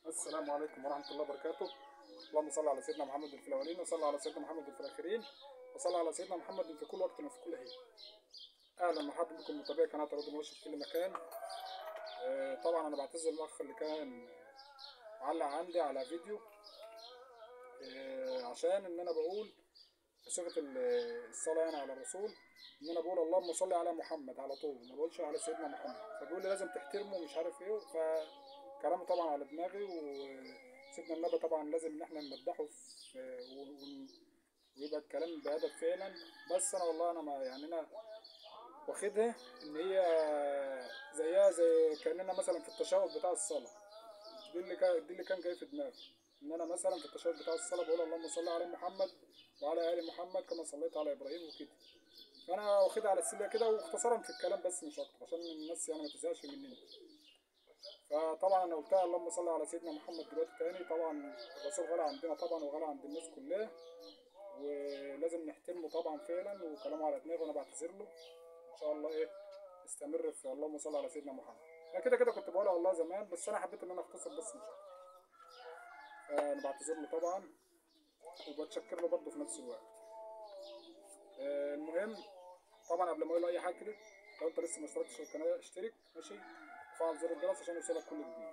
السلام عليكم ورحمة الله وبركاته اللهم صل على سيدنا محمد في الأولين وصل على سيدنا محمد في الآخرين وصل على سيدنا محمد في كل وقت وفي كل حين أهلا ومرحبا بكم متابعي قناة رد مباشر في كل مكان آه، طبعا أنا بعتذر الأخ اللي كان معلق عندي على فيديو آه، عشان إن أنا بقول بصيغة ال- الصلاة يعني على الرسول إن أنا بقول اللهم صل على محمد على طول ما بقولش على سيدنا محمد فبيقول لي لازم تحترمه مش عارف إيه فكلامه طبعا على دماغي وسيدنا النبي طبعا لازم إن إحنا نمدحه في و- ون- ويبقى الكلام بهدف فعلا بس أنا والله أنا ما يعني أنا واخدها إن هي زيها زي كأننا مثلا في التشهد بتاع الصلاة دي اللي كان دي اللي كان جاي في دماغي ان انا مثلا في التشهد بتاع الصلاه بقول اللهم صل على محمد وعلى ال محمد كما صليت على ابراهيم وكده فانا واخدها على السله كده واختصارا في الكلام بس مش اكتر عشان الناس يعني ما تزهقش مننا فطبعا انا قلتها اللهم صل على سيدنا محمد دلوقتي تاني طبعا الرسول غالي عندنا طبعا وغالي عند الناس كلها ولازم نحترمه طبعا فعلا وكلامه على دماغه وانا بعتذر له ان شاء الله ايه استمر في اللهم صل على سيدنا محمد انا كده كده كنت بقولها والله زمان بس انا حبيت ان انا اختصر بس مش اكتر انا بعتذر له طبعا وبتشكر له برضه في نفس الوقت آه، المهم طبعا قبل ما اقول اي حاجه كده لو انت لسه ما اشتركتش في القناه اشترك ماشي وفعل زر الجرس عشان يوصلك كل جديد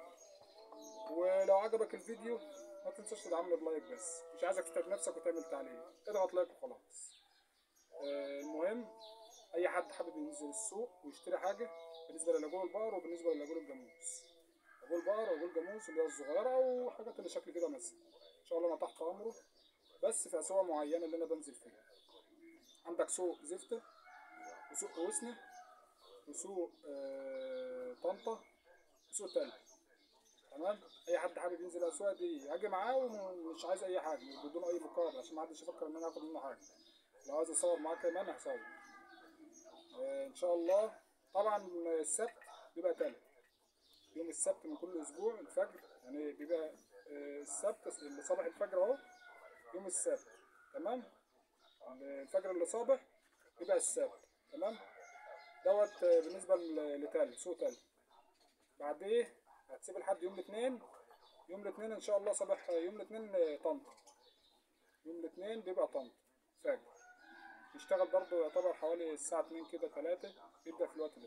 ولو عجبك الفيديو ما تنساش تدعمني بلايك بس مش عايزك تتعب نفسك وتعمل تعليق اضغط لايك وخلاص آه، المهم اي حد حابب ينزل السوق ويشتري حاجه بالنسبه للاجول البقر وبالنسبه للاجول الجاموس اقول بقر واقول جاموس اللي هي الصغيره وحاجات اللي شكل كده مثلا ان شاء الله انا تحت امره بس في اسواق معينه اللي انا بنزل فيها عندك سوق زفته وسوق وسنه وسوق آه طنطا وسوق تلج تمام اي حد حابب ينزل الاسواق دي هاجي معاه ومش عايز اي حاجه بدون اي مقابل عشان ما حدش يفكر ان انا هاخد منه حاجه لو عايز اصور معاه كمان هصور آه ان شاء الله طبعا السبت بيبقى تلج يوم السبت من كل اسبوع الفجر يعني بيبقى آه، السبت اللي صباح الفجر اهو يوم السبت تمام الفجر اللي صابح بيبقى السبت تمام دوت آه، بالنسبه ل- لتل سوق تل بعديه هتسيب لحد يوم الاثنين يوم الاثنين ان شاء الله صباح يوم الاثنين آه، طنطا يوم الاثنين بيبقى طنطا فجر يشتغل برضه يعتبر حوالي الساعة 2 كده 3 بيبدأ في الوقت ده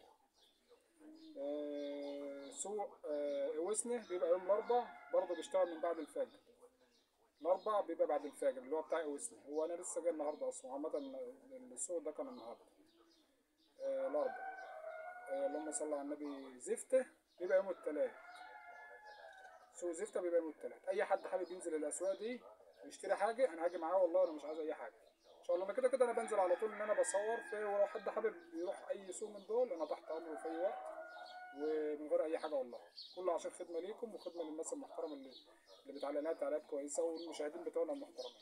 آه، سوق آه، وسنة بيبقى يوم الأربع برضه بيشتغل من بعد الفجر الأربع بيبقى بعد الفجر اللي هو بتاع وسنة هو أنا لسه جاي النهاردة أصلا عامة السوق ده كان النهاردة آه، الأربع آه، اللهم صل على النبي زفتة بيبقى يوم التلات سوق زفتة بيبقى يوم التلات أي حد حابب ينزل الأسواق دي ويشتري حاجة أنا هاجي معاه والله أنا مش عايز أي حاجة إن شاء الله أنا كده كده أنا بنزل على طول إن أنا بصور في ولو حد حابب يروح أي سوق من دول أنا تحت أمره في أي وقت ومن غير اي حاجه والله كله عشان خدمه ليكم وخدمه للناس المحترمه اللي اللي بتعلق لنا تعليقات كويسه والمشاهدين بتوعنا المحترمين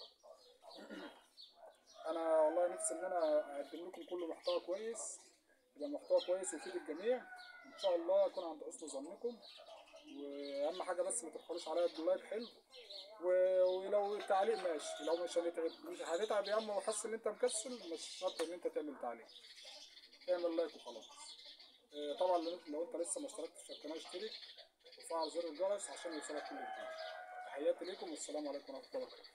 انا والله نفسي ان انا اقدم لكم كل محتوى كويس يبقى محتوى كويس ويفيد الجميع ان شاء الله اكون عند حسن ظنكم واهم حاجه بس ما تبخلوش عليا باللايك حلو و- ولو تعليق ماشي لو مش هنتعب مش هتتعب يا عم وحاسس ان انت مكسل مش شرط ان انت تعمل تعليق اعمل لايك وخلاص آه، طبعا لو لو انت لسه ما اشتركتش في القناه اشترك وفعل زر الجرس عشان يوصلك كل جديد تحياتي ليكم والسلام عليكم ورحمه الله وبركاته